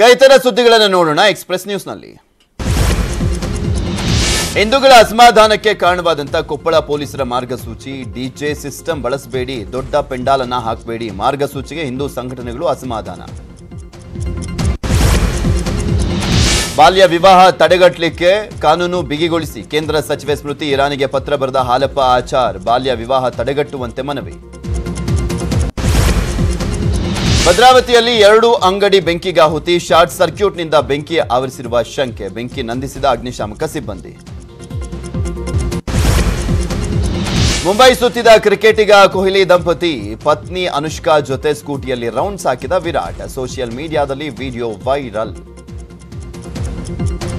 ಈಗ ಇತರ ಸುದ್ದಿಗಳನ್ನು ನೋಡೋಣ ಎಕ್ಸ್ಪ್ರೆಸ್ ನ್ಯೂಸ್ನಲ್ಲಿ ಹಿಂದೂಗಳ ಅಸಮಾಧಾನಕ್ಕೆ ಕಾರಣವಾದಂತ ಕೊಪ್ಪಳ ಪೊಲೀಸರ ಮಾರ್ಗಸೂಚಿ ಡಿಜೆ ಸಿಸ್ಟಮ್ ಬಳಸಬೇಡಿ ದೊಡ್ಡ ಪೆಂಡಾಲನ್ನ ಹಾಕಬೇಡಿ ಮಾರ್ಗಸೂಚಿಗೆ ಹಿಂದೂ ಸಂಘಟನೆಗಳು ಅಸಮಾಧಾನ ಬಾಲ್ಯ ವಿವಾಹ ತಡೆಗಟ್ಟಲಿಕ್ಕೆ ಕಾನೂನು ಬಿಗಿಗೊಳಿಸಿ ಕೇಂದ್ರ ಸಚಿವೆ ಸ್ಮೃತಿ ಇರಾನಿಗೆ ಪತ್ರ ಬರೆದ ಹಾಲಪ್ಪ ಆಚಾರ್ ಬಾಲ್ಯ ವಿವಾಹ ತಡೆಗಟ್ಟುವಂತೆ ಮನವಿ ಭದ್ರಾವತಿಯಲ್ಲಿ ಎರಡು ಅಂಗಡಿ ಬೆಂಕಿಗಾಹುತಿ ಶಾರ್ಟ್ ಸರ್ಕ್ಯೂಟ್ನಿಂದ ಬೆಂಕಿ ಆವರಿಸಿರುವ ಶಂಕೆ ಬೆಂಕಿ ನಂದಿಸಿದ ಅಗ್ನಿಶಾಮಕ ಸಿಬ್ಬಂದಿ ಮುಂಬೈ ಸುತ್ತಿದ ಕ್ರಿಕೆಟಿಗ ಕೊಹ್ಲಿ ದಂಪತಿ ಪತ್ನಿ ಅನುಷ್ಕಾ ಜೊತೆ ಸ್ಕೂಟಿಯಲ್ಲಿ ರೌಂಡ್ಸ್ ಹಾಕಿದ ವಿರಾಟ್ ಸೋಷಿಯಲ್ ಮೀಡಿಯಾದಲ್ಲಿ ವಿಡಿಯೋ ವೈರಲ್